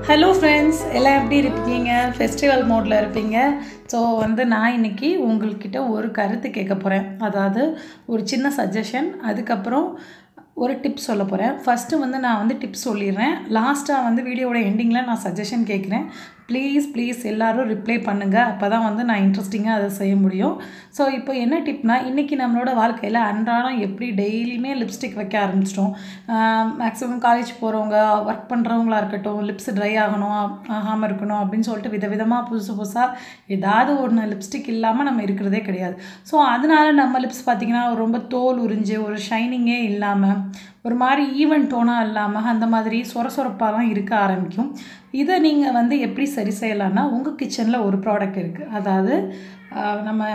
hello friends எல்லாம் எப்படி இருக்கீங்க ஃபெஸ்டிவல் மோடில் இருப்பீங்க ஸோ வந்து நான் இன்னைக்கு உங்கள்கிட்ட ஒரு கருத்து கேட்க போகிறேன் அதாவது ஒரு சின்ன சஜஷன் அதுக்கப்புறம் ஒரு டிப்ஸ் சொல்ல போகிறேன் ஃபஸ்ட்டு வந்து நான் வந்து டிப்ஸ் சொல்லிடுறேன் லாஸ்ட்டாக வந்து வீடியோவோட எண்டிங்கில் நான் சஜஷன் கேட்குறேன் ப்ளீஸ் ப்ளீஸ் எல்லோரும் ரிப்ளை பண்ணுங்கள் அப்போ தான் வந்து நான் இன்ட்ரெஸ்டிங்காக அதை செய்ய முடியும் ஸோ இப்போ என்ன டிப்னா இன்றைக்கி நம்மளோட வாழ்க்கையில் அன்றாடம் எப்படி டெய்லியுமே லிப்ஸ்டிக் வைக்க ஆரம்பிச்சிட்டோம் மேக்ஸிமம் காலேஜ் போகிறவங்க ஒர்க் பண்ணுறவங்களா இருக்கட்டும் லிப்ஸ் ட்ரை ஆகணும் ஆகாமல் இருக்கணும் அப்படின்னு சொல்லிட்டு விதவிதமாக புதுசு புதுசாக ஏதாவது ஒன்று லிப்ஸ்டிக் இல்லாமல் நம்ம இருக்கிறதே கிடையாது ஸோ அதனால நம்ம லிப்ஸ் பார்த்திங்கன்னா ரொம்ப தோல் உறிஞ்சு ஒரு ஷைனிங்கே இல்லாமல் ஒரு மாதிரி ஈவன் டோனாக இல்லாமல் அந்த மாதிரி சொர சொரப்பாலாம் இருக்க ஆரம்பிக்கும் இதை நீங்கள் வந்து எப்படி சரி செய்யலான்னா உங்கள் கிச்சனில் ஒரு ப்ராடக்ட் இருக்குது அதாவது நம்ம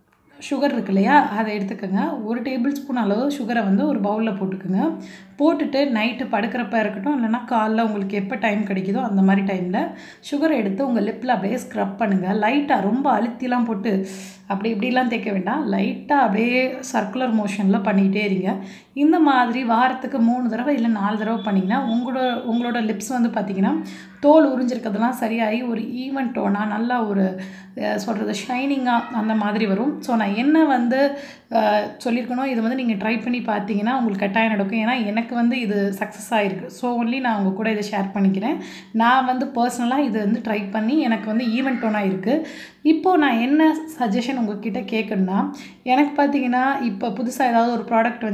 சுகர் இருக்கு இல்லையா அதை எடுத்துக்கோங்க ஒரு டேபிள் ஸ்பூன் அளவு சுகரை வந்து ஒரு பவுலில் போட்டுக்கோங்க போட்டுட்டு நைட்டு படுக்கிறப்ப இருக்கட்டும் இல்லைனா காலைல உங்களுக்கு எப்போ டைம் கிடைக்குதோ அந்த மாதிரி டைமில் சுகரை எடுத்து உங்கள் லிப்பில் அப்படியே ஸ்க்ரப் பண்ணுங்கள் லைட்டாக ரொம்ப அழுத்திலாம் போட்டு அப்படி இப்படிலாம் தேய்க்க வேண்டாம் லைட்டாக அப்படியே சர்க்குலர் மோஷனில் பண்ணிகிட்டே இருங்க இந்த மாதிரி வாரத்துக்கு மூணு தடவை இல்லை நாலு தடவை பண்ணிங்கன்னா உங்களோட உங்களோட லிப்ஸ் வந்து பார்த்திங்கன்னா தோல் உறிஞ்சிருக்கிறதுலாம் சரியாகி ஒரு ஈவன் டோனாக நல்லா ஒரு சொல்கிறது ஷைனிங்காக அந்த மாதிரி வரும் ஸோ நான் என்ன வந்து சொல்லியிருக்கணும் இது வந்து நீங்கள் ட்ரை பண்ணி பார்த்தீங்கன்னா உங்களுக்கு கட்டாயம் நடக்கும் ஏன்னா எனக்கு வந்து இது சக்ஸஸ் ஆகிருக்கு ஸோ ஒன்லி நான் உங்கள் கூட இதை ஷேர் பண்ணிக்கிறேன் நான் வந்து பர்சனலாக இது வந்து ட்ரை பண்ணி எனக்கு வந்து ஈவெண்ட் டோனாக இருக்குது இப்போது நான் என்ன சஜஷன் உங்ககிட்ட கேட்கணுன்னா எனக்கு பார்த்தீங்கன்னா இப்போ புதுசாக ஏதாவது ஒரு ப்ராடக்ட் வந்து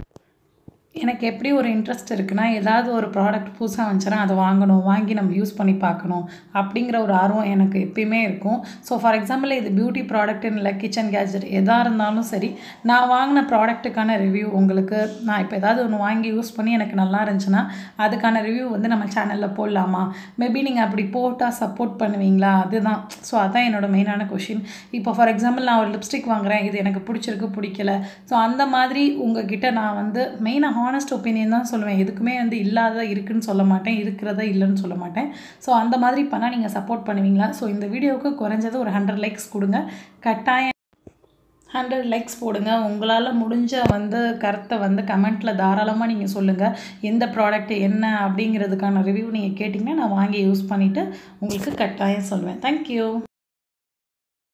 எனக்கு எப்படி ஒரு இன்ட்ரெஸ்ட் இருக்குன்னா ஏதாவது ஒரு ப்ராடக்ட் புதுசாக வந்துச்சுன்னா அதை வாங்கணும் வாங்கி நம்ம யூஸ் பண்ணி பார்க்கணும் அப்படிங்கிற ஒரு ஆர்வம் எனக்கு எப்பயுமே இருக்கும் ஸோ ஃபார் எக்ஸாம்பிள் இது பியூட்டி ப்ராடக்ட்டுன்னு இல்லை கிச்சன் கேஜெட் எதாக இருந்தாலும் சரி நான் வாங்கின ப்ராடக்ட்டுக்கான ரிவ்யூ உங்களுக்கு நான் இப்போ ஏதாவது ஒன்று வாங்கி யூஸ் பண்ணி எனக்கு நல்லா இருந்துச்சுன்னா அதுக்கான ரிவ்யூ வந்து நம்ம சேனலில் போடலாமா மேபி நீங்கள் அப்படி போட்டால் சப்போர்ட் பண்ணுவீங்களா அதுதான் ஸோ அதான் என்னோட மெயினான கொஷின் இப்போ ஃபார் எக்ஸாம்பிள் நான் ஒரு லிப்ஸ்டிக் வாங்குகிறேன் இது எனக்கு பிடிச்சிருக்கு பிடிக்கல ஸோ அந்த மாதிரி உங்ககிட்ட நான் வந்து மெயினாக ஹானஸ்ட் ஒப்பீனியன் தான் சொல்லுவேன் எதுக்குமே வந்து இல்லாத இருக்குன்னு சொல்ல மாட்டேன் இருக்கிறதா இல்லைன்னு சொல்ல மாட்டேன் ஸோ அந்த மாதிரி பண்ணால் நீங்கள் சப்போர்ட் பண்ணுவீங்களா ஸோ இந்த வீடியோவுக்கு குறைஞ்சது ஒரு ஹண்ட்ரட் லைக்ஸ் கொடுங்க கட்டாயம் ஹண்ட்ரட் லைக்ஸ் போடுங்க உங்களால் முடிஞ்ச வந்து கருத்தை வந்து கமெண்ட்டில் தாராளமாக நீங்கள் சொல்லுங்கள் எந்த ப்ராடக்ட் என்ன அப்படிங்கிறதுக்கான ரிவ்யூ நீங்கள் கேட்டிங்கன்னா நான் வாங்கி யூஸ் பண்ணிவிட்டு உங்களுக்கு கட்டாயம் சொல்லுவேன் தேங்க்யூ